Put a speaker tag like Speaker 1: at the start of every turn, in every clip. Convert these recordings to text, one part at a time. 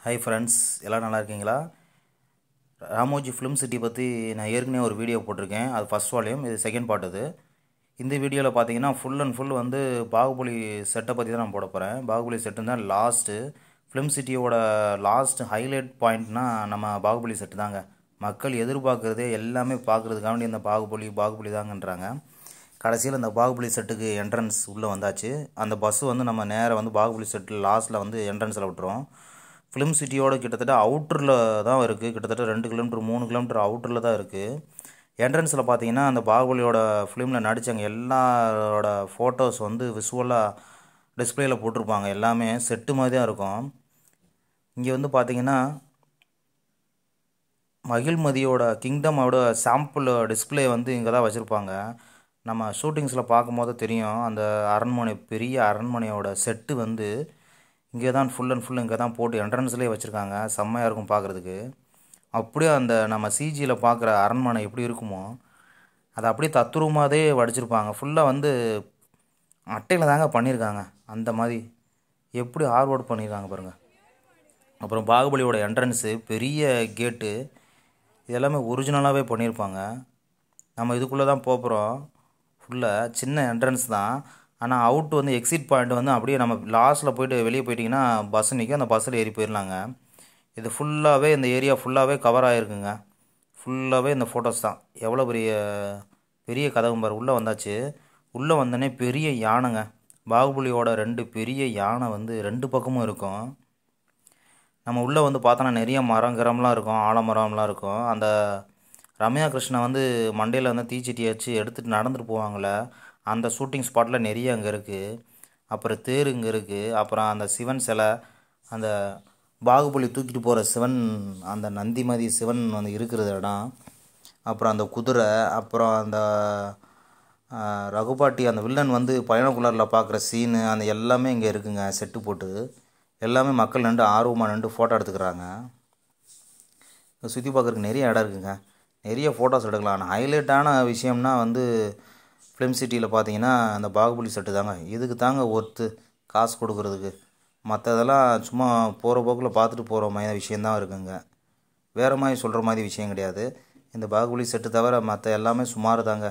Speaker 1: hi friends எல்லாம் நல்லா இருக்கீங்களா ராமோஜி ஃபிலிம் சிட்டி பற்றி நான் ஏற்கனவே ஒரு வீடியோ போட்டிருக்கேன் அது ஃபஸ்ட் வால்யூம் இது செகண்ட் பார்ட் இது இந்த வீடியோவில் பார்த்தீங்கன்னா ஃபுல் அண்ட் ஃபுல் வந்து பாகுபலி செட்டை பற்றி தான் நான் போட போகிறேன் பாகுபலி செட்டு தான் லாஸ்ட்டு ஃபிலிம் சிட்டியோட லாஸ்ட் ஹைலைட் பாயிண்ட்னா நம்ம பாகுபலி செட்டு தாங்க மக்கள் எதிர்பார்க்குறதே எல்லாமே பார்க்குறதுக்காண்டி இந்த பாகுபலி பாகுபலி தாங்கன்றாங்க கடைசியில் இந்த பாகுபலி செட்டுக்கு என்ட்ரன்ஸ் உள்ளே வந்தாச்சு அந்த பஸ்ஸு வந்து நம்ம நேராக வந்து பாகுபலி செட்டில் லாஸ்ட்டில் வந்து என்ட்ரன்ஸில் விட்டுரும் ஃபிலிம் சிட்டியோட கிட்டத்தட்ட அவுட்டரில் தான் இருக்குது கிட்டத்தட்ட ரெண்டு கிலோமீட்டர் மூணு கிலோமீட்டர் அவுட்டரில் தான் இருக்குது என்ட்ரன்ஸில் பார்த்தீங்கன்னா அந்த பாகுபலியோட ஃபிலிமில் நடித்தவங்க எல்லாரோட ஃபோட்டோஸ் வந்து விசுவலாக டிஸ்பிளேயில் போட்டிருப்பாங்க எல்லாமே செட்டு மாதிரி தான் இருக்கும் இங்கே வந்து பார்த்தீங்கன்னா மகிழ்மதியோட கிங்டமோட சாம்பிள் டிஸ்பிளே வந்து இங்கே தான் வச்சுருப்பாங்க நம்ம ஷூட்டிங்ஸில் பார்க்கும்போது தெரியும் அந்த அரண்மனை பெரிய அரண்மனையோட செட்டு வந்து இங்கே தான் ஃபுல் அண்ட் ஃபுல் இங்கே தான் போட்டு என்ட்ரன்ஸ்லேயே வச்சுருக்காங்க செம்மையாக இருக்கும் பார்க்குறதுக்கு அப்படியே அந்த நம்ம சிஜியில் பார்க்குற அரண்மனை எப்படி இருக்குமோ அதை அப்படியே தத்துருவமாகவே வடிச்சிருப்பாங்க ஃபுல்லாக வந்து அட்டையில் தாங்க பண்ணியிருக்காங்க அந்த மாதிரி எப்படி ஹார்வர்ட் பண்ணியிருக்காங்க பாருங்கள் அப்புறம் பாகுபலியோட என்ட்ரன்ஸு பெரிய கேட்டு இதெல்லாமே ஒரிஜினலாகவே பண்ணியிருப்பாங்க நம்ம இதுக்குள்ளே தான் போகிறோம் ஃபுல்லாக சின்ன என்ட்ரன்ஸ் தான் ஆனால் அவுட் வந்து எக்ஸிட் பாயிண்ட் வந்து அப்படியே நம்ம லாஸ்ட்டில் போயிட்டு வெளியே போயிட்டிங்கன்னா பஸ் நிற்கும் அந்த பஸ்ஸில் ஏறி போயிடலாங்க இது ஃபுல்லாகவே இந்த ஏரியா ஃபுல்லாகவே கவர் ஆகிருக்குங்க ஃபுல்லாகவே இந்த ஃபோட்டோஸ் தான் எவ்வளோ பெரிய பெரிய கதவு பாரு உள்ளே வந்தாச்சு உள்ளே வந்தோடனே பெரிய யானைங்க பாகுபலியோட ரெண்டு பெரிய யானை வந்து ரெண்டு பக்கமும் இருக்கும் நம்ம உள்ளே வந்து பார்த்தோன்னா நிறைய மரம் கிரம்லாம் இருக்கும் ஆலமரம்லாம் இருக்கும் அந்த ரம்யா கிருஷ்ணன் வந்து மண்டையில் வந்து தீச்சட்டி வச்சு எடுத்துகிட்டு நடந்துட்டு போவாங்களே அந்த ஷூட்டிங் ஸ்பாட்டில் நிறைய அங்கே இருக்குது அப்புறம் தேர் இங்கே இருக்குது அப்புறம் அந்த சிவன் சிலை அந்த பாகுபலி தூக்கிட்டு போகிற சிவன் அந்த நந்திமதி சிவன் வந்து இருக்கிற இடம் அப்புறம் அந்த குதிரை அப்புறம் அந்த ரகுபாட்டி அந்த வில்லன் வந்து பயணக்குள்ளரில் பார்க்குற சீனு அந்த எல்லாமே இங்கே இருக்குங்க செட்டு போட்டு எல்லாமே மக்கள் நின்று ஆர்வமாக நின்று ஃபோட்டோ எடுத்துக்கிறாங்க சுற்றி பார்க்குறதுக்கு நிறைய இடம் இருக்குங்க நிறைய ஃபோட்டோஸ் எடுக்கலாம் ஆனால் ஹைலைட்டான விஷயம்னா வந்து ஃபிலிம் சிட்டியில் பார்த்தீங்கன்னா அந்த பாகுபலி செட்டு தாங்க இதுக்கு தாங்க ஒர்த்து காசு கொடுக்குறதுக்கு மற்றதெல்லாம் சும்மா போகிற போக்கில் பார்த்துட்டு போகிற மாதிரி விஷயந்தான் இருக்குங்க வேறு மாதிரி சொல்கிற மாதிரி விஷயம் கிடையாது இந்த பாகுபலி செட்டு தவிர மற்ற எல்லாமே சுமார் தாங்க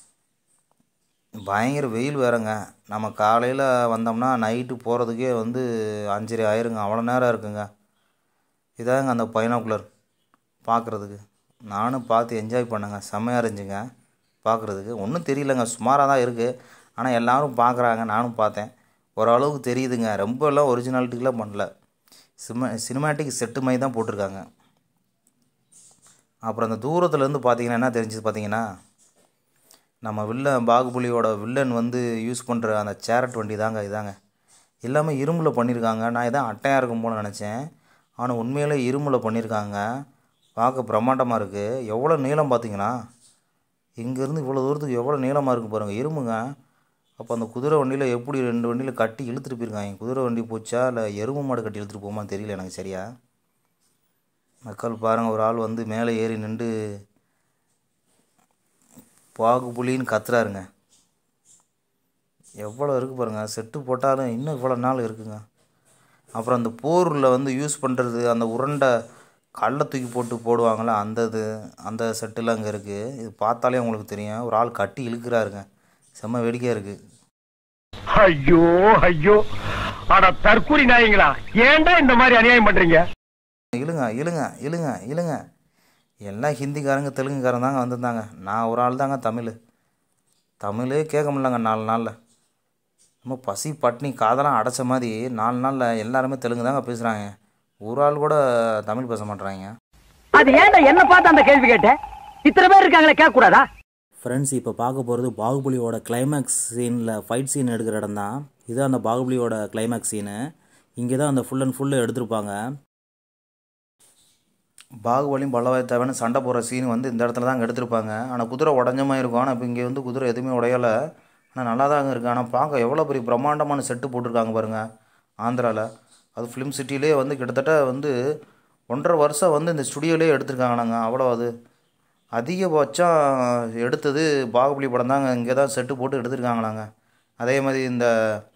Speaker 1: பயங்கர வெயில் வேறங்க நம்ம காலையில் வந்தோம்னா நைட்டு போகிறதுக்கே வந்து அஞ்சரை ஆயிருங்க அவ்வளோ நேரம் இருக்குங்க இதாங்க அந்த பைனாக்குலர் பார்க்குறதுக்கு நானும் பார்த்து என்ஜாய் பண்ணுங்க செம்மையாக இருந்துச்சுங்க பார்க்குறதுக்கு ஒன்றும் தெரியலங்க சுமாராக தான் இருக்குது ஆனால் எல்லோரும் பார்க்குறாங்க நானும் பார்த்தேன் ஓரளவுக்கு தெரியுதுங்க ரொம்ப எல்லாம் ஒரிஜினாலிட்டிக்கெலாம் பண்ணல சினிமா சினிமாட்டிக் செட்டு மாதிரி தான் போட்டிருக்காங்க அப்புறம் அந்த தூரத்துலேருந்து பார்த்தீங்கன்னா என்ன தெரிஞ்சது பார்த்தீங்கன்னா நம்ம வில்லன் பாகுபலியோட வில்லன் வந்து யூஸ் பண்ணுற அந்த சேரட் வண்டி தாங்க இதாங்க எல்லாமே இரும்பில் பண்ணியிருக்காங்க நான் இதான் அட்டையாக இருக்கும் போல நினச்சேன் ஆனால் உண்மையிலே இரும்பில் பண்ணியிருக்காங்க பார்க்க பிரம்மாண்டமாக இருக்குது எவ்வளோ நீளம் பார்த்தீங்கன்னா இங்கேருந்து இவ்வளோ தூரத்துக்கு எவ்வளோ நீளமாக இருக்குது பாருங்கள் இரும்புங்க அப்போ அந்த குதிரை வண்டியில் எப்படி ரெண்டு வண்டியில் கட்டி இழுத்துட்டு போயிருக்காங்க குதிரை வண்டி போச்சா இல்லை எருமை மாடு கட்டி இழுத்துட்டு போமா தெரியல எனக்கு சரியா மக்கள் பாருங்கள் ஒரு ஆள் வந்து மேலே ஏறி நின்று பாகுபுலின்னு கத்துறாருங்க எவ்வளோ இருக்குது பாருங்கள் செட்டு போட்டாலும் இன்னும் இவ்வளோ நாள் இருக்குங்க அப்புறம் அந்த போரில் வந்து யூஸ் பண்ணுறது அந்த உருண்டை கல்லை தூக்கி போட்டு போடுவாங்களே அந்த இது அந்த செட்டுலாம் அங்கே இருக்குது இது பார்த்தாலே உங்களுக்கு தெரியும் ஒரு ஆள் கட்டி இழுக்கிறாருங்க செம்ம வேடிக்கையாக இருக்குது
Speaker 2: ஐயோ ஐயோ அட தற்கூரி நாயங்களா ஏன்டா இந்த மாதிரி அநியாயம் பண்றீங்க
Speaker 1: இழுங்க இழுங்க இழுங்க இழுங்க எல்லாம் ஹிந்திக்காரங்க தெலுங்குக்காரங்க தாங்க வந்திருந்தாங்க நான் ஒரு ஆள் தாங்க தமிழ் தமிழே கேட்க முடியலங்க நாலு நாளில் நம்ம பசி பட்னி காதெல்லாம் அடைச்ச மாதிரி நாலு நாளில் எல்லாருமே தெலுங்கு தாங்க பேசுகிறாங்க ஒரு ஆள் கூட தமிழ் பேச மாட்றாங்க
Speaker 3: அது ஏன்டா என்ன பார்த்து அந்த கேள்வி கேட்ட இத்தனை பேர் இருக்காங்களே கேட்க கூடாதா
Speaker 1: ஃப்ரெண்ட்ஸ் இப்போ பார்க்க போகிறது பாகுபலியோட கிளைமேக்ஸ் சீனில் ஃபைட் சீன் எடுக்கிற இடம் தான் இது அந்த பாகுபலியோட கிளைமேக்ஸ் சீனு இங்கே தான் அந்த ஃபுல் அண்ட் ஃபுல்லு எடுத்திருப்பாங்க பாகுபலியும் பல்லவாயத்தவன் சண்டை போடுற சீன் வந்து இந்த இடத்துல தான் எடுத்திருப்பாங்க ஆனால் குதிரை உடஞ்ச மாதிரி இருக்கும் ஆனால் இப்போ இங்கே வந்து குதிரை எதுவுமே உடையலை ஆனால் நல்லா தாங்க இருக்குது ஆனால் பார்க்க எவ்வளோ பெரிய பிரம்மாண்டமான செட்டு போட்டிருக்காங்க பாருங்கள் ஆந்திராவில் அது ஃபிலிம் சிட்டிலே வந்து கிட்டத்தட்ட வந்து ஒன்றரை வருஷம் வந்து இந்த ஸ்டுடியோலேயே எடுத்திருக்காங்களாங்க அவ்வளோ அது அதிகபட்சம் எடுத்தது பாகுபலி படம் தாங்க இங்கே தான் செட்டு போட்டு எடுத்திருக்காங்களாங்க அதே மாதிரி இந்த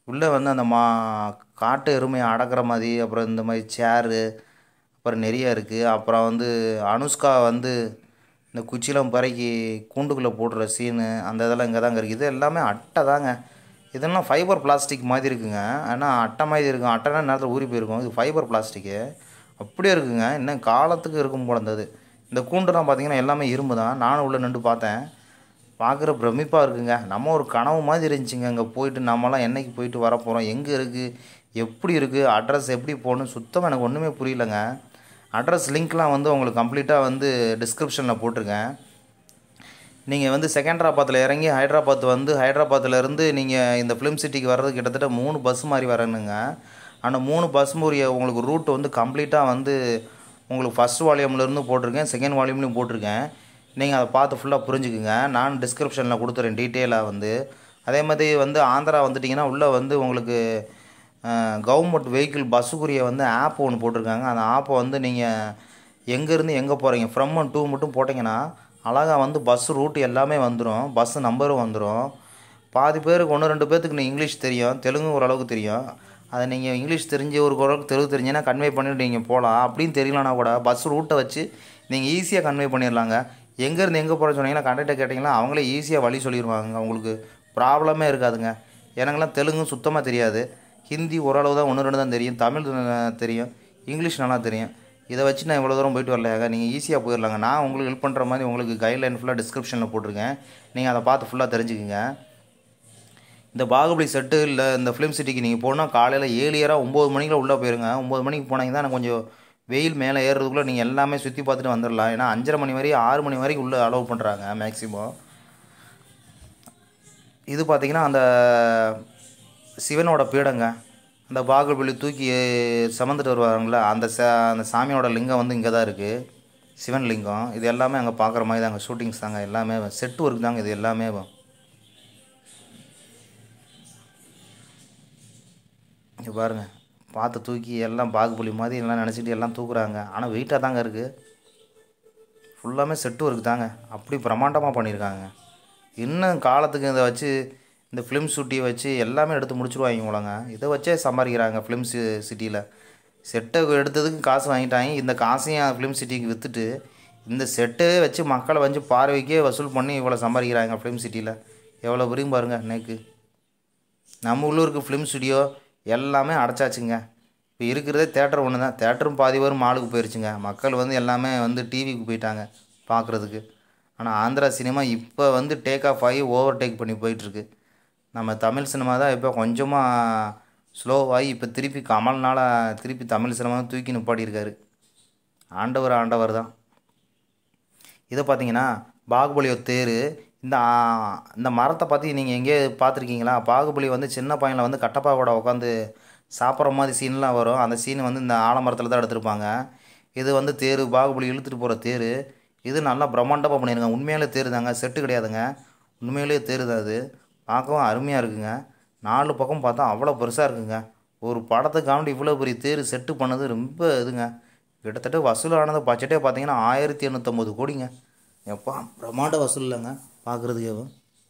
Speaker 1: உள்ளே வந்து அந்த மா காட்டு எருமையை அடக்கிற மாதிரி அப்புறம் இந்த மாதிரி சேரு அப்புறம் நிறைய இருக்குது அப்புறம் வந்து அனுஷ்கா வந்து இந்த குச்சிலம் பறக்கி கூண்டுக்குள்ளே போடுற சீனு அந்த இதெல்லாம் இங்கே தாங்க இருக்குது இது எல்லாமே அட்டை தாங்க இதெல்லாம் ஃபைபர் பிளாஸ்டிக் மாதிரி இருக்குங்க ஆனால் அட்டை மாதிரி இருக்கும் அட்டைனா நேரத்தில் ஊறி போயிருக்கும் இது ஃபைபர் பிளாஸ்டிக்கு அப்படியே இருக்குங்க இன்னும் காலத்துக்கு இருக்கும் போல இருந்தது இந்த கூண்டுலாம் பார்த்தீங்கன்னா எல்லாமே இரும்பு தான் நானும் உள்ளே நின்று பார்த்தேன் பார்க்குற பிரமிப்பாக இருக்குங்க நம்ம ஒரு கனவு மாதிரி இருந்துச்சுங்க அங்கே போயிட்டு நம்மலாம் என்னைக்கு போயிட்டு வர போகிறோம் எங்கே இருக்குது எப்படி இருக்குது அட்ரஸ் எப்படி போகணும் சுத்தமாக எனக்கு ஒன்றுமே புரியலங்க அட்ரஸ் லிங்க்லாம் வந்து உங்களுக்கு கம்ப்ளீட்டாக வந்து டிஸ்கிரிப்ஷனில் போட்டிருக்கேன் நீங்கள் வந்து செகண்டராபாத்தில் இறங்கி ஹைதராபாத் வந்து ஹைதராபாத்துலேருந்து நீங்கள் இந்த ஃபிலிம் சிட்டிக்கு வர்றது கிட்டத்தட்ட மூணு பஸ் மாதிரி வரணுங்க அந்த மூணு பஸ் முறைய உங்களுக்கு ரூட் வந்து கம்ப்ளீட்டாக வந்து உங்களுக்கு ஃபஸ்ட் வால்யூம்லேருந்து போட்டிருக்கேன் செகண்ட் வால்யூம்லேயும் போட்டிருக்கேன் நீங்கள் அதை பார்த்து ஃபுல்லாக புரிஞ்சுக்குங்க நான் டிஸ்கிரிப்ஷனில் கொடுத்துறேன் டீட்டெயிலாக வந்து அதே மாதிரி வந்து ஆந்திரா வந்துட்டிங்கன்னா உள்ளே வந்து உங்களுக்கு கவர்மெண்ட் வெஹிக்கிள் பஸ்ஸுக்குரிய வந்து ஆப் ஒன்று போட்டிருக்காங்க அந்த ஆப்பை வந்து நீங்கள் எங்கேருந்து எங்கே போகிறீங்க ஃப்ரம் அண்ட் டூ மட்டும் போட்டிங்கன்னா அழகாக வந்து பஸ் ரூட் எல்லாமே வந்துடும் பஸ் நம்பரும் வந்துடும் பாதி பேருக்கு ஒன்று ரெண்டு பேர்த்துக்கு நீ இங்கிலீஷ் தெரியும் தெலுங்கு ஓரளவுக்கு தெரியும் அதை நீங்கள் இங்கிலீஷ் தெரிஞ்ச ஒரு ஓரளவுக்கு தெலுங்கு தெரிஞ்சுன்னா கன்வே பண்ணிட்டு நீங்கள் போகலாம் அப்படின்னு தெரியலனா கூட பஸ் ரூட்டை வச்சு நீங்கள் ஈஸியாக கன்வே பண்ணிடலாங்க எங்கேருந்து எங்கே போகிறேன்னு சொன்னீங்கன்னா கண்டக்டர் கேட்டிங்கன்னா அவங்களே ஈஸியாக வழி சொல்லிடுவாங்க உங்களுக்கு ப்ராப்ளமே இருக்காதுங்க எனக்கெல்லாம் தெலுங்கு சுத்தமாக தெரியாது ஹிந்தி ஓரளவு தான் ஒன்று ரெண்டு தான் தெரியும் தமிழ் அஹ், தெரியும் இங்கிலீஷ் நல்லா தெரியும் இதை வச்சு நான் இவ்வளோ தூரம் போயிட்டு வரலையாங்க நீங்கள் ஈஸியாக போயிடலாங்க நான் உங்களுக்கு ஹெல்ப் பண்ணுற மாதிரி உங்களுக்கு கைட்லைன் ஃபுல்லாக டிஸ்கிரிப்ஷனில் போட்டிருக்கேன் நீங்கள் அதை பார்த்து ஃபுல்லாக தெரிஞ்சுக்குங்க இந்த பாகுபலி செட்டு இல்லை இந்த ஃபிலிம் சிட்டிக்கு நீங்கள் போனால் காலையில் ஏழு ஏறாக ஒம்பது மணிக்குள்ள உள்ளே போயிருங்க ஒம்பது மணிக்கு போனீங்கன்னா எனக்கு கொஞ்சம் வெயில் மேலே ஏறுறதுக்குள்ளே நீங்கள் எல்லாமே சுற்றி பார்த்துட்டு வந்துடலாம் ஏன்னா அஞ்சரை மணி வரையும் ஆறு மணி வரைக்கும் உள்ளே அலோவ் பண்ணுறாங்க மேக்ஸிமம் இது பார்த்தீங்கன்னா அந்த சிவனோட பீடங்க அந்த பாகுபலி தூக்கி சுமந்துட்டு வருவாங்களே அந்த ச அந்த சாமியோட லிங்கம் வந்து இங்கே தான் இருக்குது சிவன் லிங்கம் இது எல்லாமே அங்கே பார்க்குற மாதிரி தாங்க ஷூட்டிங்ஸ் தாங்க எல்லாமே செட்டு ஒர்க் தாங்க இது எல்லாமே இங்கே பாருங்க பார்த்து தூக்கி எல்லாம் பாகுபலி மாதிரி எல்லாம் நினச்சிட்டு எல்லாம் தூக்குறாங்க ஆனால் வெயிட்டாக தாங்க இருக்குது ஃபுல்லாமே செட்டு ஒர்க் தாங்க அப்படி பிரம்மாண்டமாக பண்ணியிருக்காங்க இன்னும் காலத்துக்கு இதை வச்சு இந்த ஃபிலிம் ஷூட்டியை வச்சு எல்லாமே எடுத்து முடிச்சிருவாங்க போலங்க இதை வச்சே சம்பாதிக்கிறாங்க ஃபிலிம் சி சிட்டியில் செட்டை எடுத்ததுக்கு காசு வாங்கிட்டாங்க இந்த காசையும் ஃபிலிம் சிட்டிக்கு விற்றுட்டு இந்த செட்டே வச்சு மக்களை வந்து பார்வைக்கே வசூல் பண்ணி இவ்வளோ சம்பாதிக்கிறாங்க ஃபிலிம் சிட்டியில் எவ்வளோ பெரியும் பாருங்கள் நேக்கு நம்ம உள்ளூருக்கு ஃபிலிம் ஸ்டுடியோ எல்லாமே அடைச்சாச்சுங்க இப்போ இருக்கிறதே தேட்டர் ஒன்று தான் தேட்டரும் பாதி பேரும் மாலுக்கு போயிருச்சுங்க மக்கள் வந்து எல்லாமே வந்து டிவிக்கு போயிட்டாங்க பார்க்குறதுக்கு ஆனால் ஆந்திரா சினிமா இப்போ வந்து டேக் ஆஃப் ஆகி ஓவர் டேக் பண்ணி போயிட்டுருக்கு நம்ம தமிழ் சினிமா தான் இப்போ கொஞ்சமாக ஸ்லோவாகி இப்போ திருப்பி கமல்னால திருப்பி தமிழ் சினிமா தூக்கி நிப்பாட்டியிருக்காரு ஆண்டவர் ஆண்டவர் தான் இதை பார்த்தீங்கன்னா பாகுபலி ஒரு தேர் இந்த ஆ, இந்த மரத்தை பற்றி நீங்கள் எங்கேயே பார்த்துருக்கீங்களா பாகுபலி வந்து சின்ன பையனில் வந்து கட்டப்பாவோட உட்காந்து சாப்பிட்ற மாதிரி சீன்லாம் வரும் அந்த சீன் வந்து இந்த ஆலமரத்தில் தான் எடுத்திருப்பாங்க இது வந்து தேர் பாகுபலி இழுத்துட்டு போகிற தேர் இது நல்லா பிரம்மாண்டமாக பண்ணியிருக்காங்க உண்மையிலே தேர் தாங்க செட்டு கிடையாதுங்க உண்மையிலேயே தேர் தான் அது பார்க்கவும் அருமையாக இருக்குங்க நாலு பக்கம் பார்த்தா அவ்வளோ பெருசாக இருக்குங்க ஒரு படத்துக்காண்டி இவ்வளோ பெரிய தேர் செட்டு பண்ணது ரொம்ப இதுங்க கிட்டத்தட்ட வசூலானது பட்ஜெட்டே பார்த்தீங்கன்னா ஆயிரத்தி எண்ணூற்றம்பது கோடிங்க எப்பா பிரம்மாண்ட வசூல் இல்லைங்க பார்க்குறதுக்கே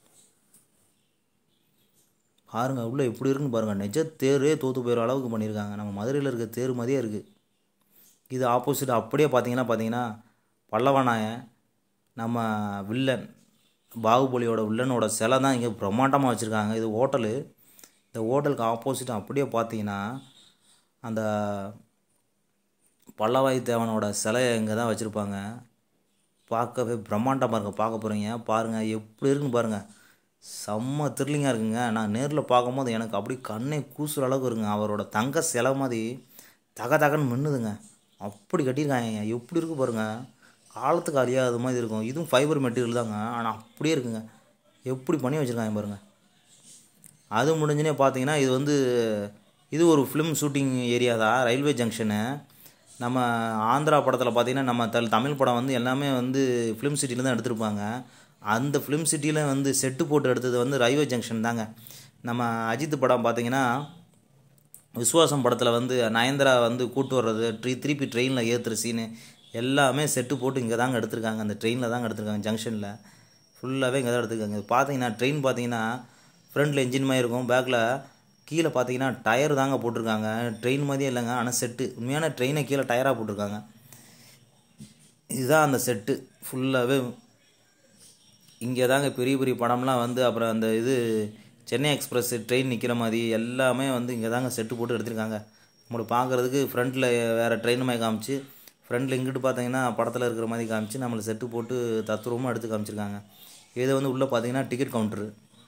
Speaker 1: பாருங்க உள்ளே எப்படி இருக்குன்னு பாருங்கள் நிஜ தேரே தோற்று போயிடுற அளவுக்கு பண்ணியிருக்காங்க நம்ம மதுரையில் இருக்க தேர் மாதிரியே இருக்குது இது ஆப்போசிட் அப்படியே பார்த்தீங்கன்னா பார்த்தீங்கன்னா பல்லவநாயன் நம்ம வில்லன் பாகுபலியோட வில்லனோட சிலை தான் இங்கே பிரம்மாண்டமாக வச்சுருக்காங்க இது ஹோட்டலு இந்த ஹோட்டலுக்கு ஆப்போசிட் அப்படியே பார்த்தீங்கன்னா அந்த பல்லவாய் தேவனோட சிலையை இங்கே தான் வச்சுருப்பாங்க பார்க்கவே பிரம்மாண்டமாக இருக்கும் பார்க்க போகிறீங்க பாருங்கள் எப்படி இருக்குன்னு பாருங்கள் செம்ம த்ரில்லிங்காக இருக்குங்க நான் நேரில் பார்க்கும்போது எனக்கு அப்படியே கண்ணே கூசுற அளவுக்கு இருக்குங்க அவரோட தங்க சிலை மாதிரி தக தகன்னு மின்னுதுங்க அப்படி கட்டியிருக்காங்க எப்படி இருக்கு பாருங்க காலத்துக்கு அழியாத மாதிரி இருக்கும் இதுவும் ஃபைபர் மெட்டீரியல் தாங்க ஆனால் அப்படியே இருக்குங்க எப்படி பண்ணி வச்சுருக்காங்க பாருங்கள் அது முடிஞ்சுனே பார்த்தீங்கன்னா இது வந்து இது ஒரு ஃபிலிம் ஷூட்டிங் ஏரியா தான் ரயில்வே ஜங்ஷனு நம்ம ஆந்திரா படத்தில் பார்த்தீங்கன்னா நம்ம தல் தமிழ் படம் வந்து எல்லாமே வந்து ஃபிலிம் சிட்டியில் தான் எடுத்திருப்பாங்க அந்த ஃபிலிம் சிட்டியில் வந்து செட்டு போட்டு எடுத்தது வந்து ரயில்வே ஜங்ஷன் தாங்க நம்ம அஜித் படம் பார்த்தீங்கன்னா விஸ்வாசம் படத்தில் வந்து நயன்தரா வந்து கூட்டு வர்றது ட்ரீ திருப்பி ட்ரெயினில் ஏற்றுற சீனு எல்லாமே செட்டு போட்டு இங்கே தாங்க எடுத்திருக்காங்க அந்த ட்ரெயினில் தாங்க எடுத்திருக்காங்க ஜங்ஷனில் ஃபுல்லாகவே இங்கே தான் எடுத்துருக்காங்க பார்த்தீங்கன்னா ட்ரெயின் பார்த்தீங்கன்னா ஃப்ரண்ட்டில் என்ஜின் மாதிரி இருக்கும் பேக்கில் கீழே பார்த்தீங்கன்னா டயர் தாங்க போட்டிருக்காங்க ட்ரெயின் மாதிரியே இல்லைங்க ஆனால் செட்டு உண்மையான ட்ரெயினை கீழே டயராக போட்டிருக்காங்க இதுதான் அந்த செட்டு ஃபுல்லாகவே இங்கே தாங்க பெரிய பெரிய படம்லாம் வந்து அப்புறம் அந்த இது சென்னை எக்ஸ்பிரஸ் ட்ரெயின் நிற்கிற மாதிரி எல்லாமே வந்து இங்கே தாங்க செட்டு போட்டு எடுத்திருக்காங்க நம்மளுக்கு பார்க்குறதுக்கு ஃப்ரண்ட்டில் வேறு ட்ரெயின் மாதிரி காமிச்சு ஃப்ரண்ட்டில் இங்கிட்டு பார்த்தீங்கன்னா படத்தில் இருக்கிற மாதிரி காமிச்சு நம்மளை செட்டு போட்டு தத்துரூபமாக எடுத்து காமிச்சிருக்காங்க இது வந்து உள்ளே பார்த்தீங்கன்னா டிக்கெட் கவுண்ட்ரு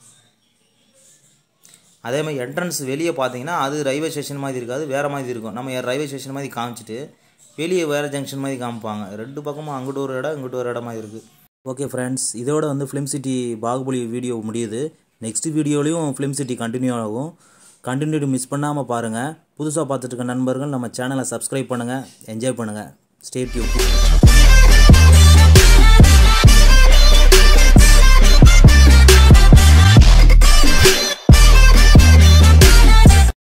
Speaker 1: அதே மாதிரி என்ட்ரன்ஸ் வெளியே பார்த்தீங்கன்னா அது ரயில்வே ஸ்டேஷன் மாதிரி இருக்காது வேறு மாதிரி இருக்கும் நம்ம ரயில்வே ஸ்டேஷன் மாதிரி காமிச்சிட்டு வெளியே வேறு ஜங்ஷன் மாதிரி காமிப்பாங்க ரெண்டு பக்கமும் அங்கிட்டு ஒரு இடம் இங்கிட்டு ஒரு இடமா இருக்குது ஓகே ஃப்ரெண்ட்ஸ் இதோட வந்து ஃபிலிம் சிட்டி பாகுபலி வீடியோ முடியுது நெக்ஸ்ட் வீடியோலையும் ஃபிலிம் சிட்டி கண்டினியூ ஆகும் கண்டினியூ மிஸ் பண்ணாமல் பாருங்கள் புதுசாக பார்த்துட்டு இருக்க நண்பர்கள் நம்ம சேனலை சப்ஸ்கிரைப் பண்ணுங்கள் என்ஜாய் பண்ணுங்கள் ஸ்டே டியூன்